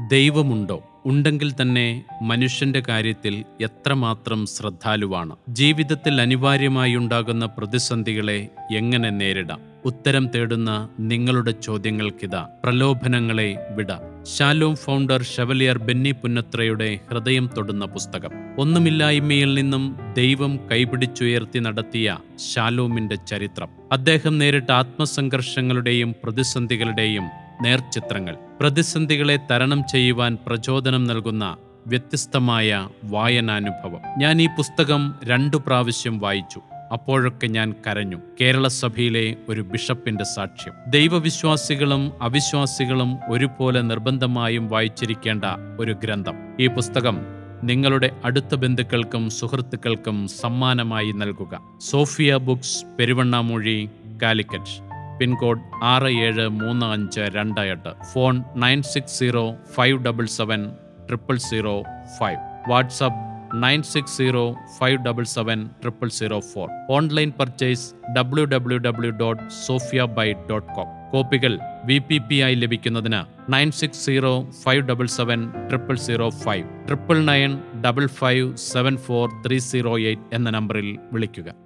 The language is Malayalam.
ദൈവമുണ്ടോ ഉണ്ടെങ്കിൽ തന്നെ മനുഷ്യന്റെ കാര്യത്തിൽ എത്രമാത്രം ശ്രദ്ധാലുവാണ് ജീവിതത്തിൽ അനിവാര്യമായി ഉണ്ടാകുന്ന പ്രതിസന്ധികളെ എങ്ങനെ നേരിടാം ഉത്തരം തേടുന്ന നിങ്ങളുടെ ചോദ്യങ്ങൾക്കിതാ പ്രലോഭനങ്ങളെ വിട ശാലോം ഫൗണ്ടർ ഷവലിയർ ബെന്നി പുന്നത്രയുടെ ഹൃദയം തൊടുന്ന പുസ്തകം ഒന്നുമില്ലായ്മയിൽ നിന്നും ദൈവം കൈപിടിച്ചുയർത്തി നടത്തിയ ശാലോമിന്റെ ചരിത്രം അദ്ദേഹം നേരിട്ട ആത്മസംഘർഷങ്ങളുടെയും പ്രതിസന്ധികളുടെയും നേർചിത്രങ്ങൾ പ്രതിസന്ധികളെ തരണം ചെയ്യുവാൻ പ്രചോദനം നൽകുന്ന വ്യത്യസ്തമായ വായനാനുഭവം ഞാൻ ഈ പുസ്തകം രണ്ടു പ്രാവശ്യം വായിച്ചു അപ്പോഴൊക്കെ ഞാൻ കരഞ്ഞു കേരള സഭയിലെ ഒരു ബിഷപ്പിന്റെ സാക്ഷ്യം ദൈവവിശ്വാസികളും അവിശ്വാസികളും ഒരുപോലെ നിർബന്ധമായും വായിച്ചിരിക്കേണ്ട ഒരു ഗ്രന്ഥം ഈ പുസ്തകം നിങ്ങളുടെ അടുത്ത ബന്ധുക്കൾക്കും സുഹൃത്തുക്കൾക്കും സമ്മാനമായി നൽകുക Sophia books Peruvannamuzhi Calicut pin code ആറ് ഏഴ് മൂന്ന് അഞ്ച് രണ്ട് എട്ട് phone nine six zero five double seven triple zero five WhatsApp nine six zero five double seven triple zero four online purchase W W W dot Sophia buy dot com കോപ്പികൾ വി പി പി ആയി ലഭിക്കുന്നതിന് nine six zero five double seven triple zero five triple nine double five seven four three zero eight എന്ന നമ്പറിൽ വിളിക്കുക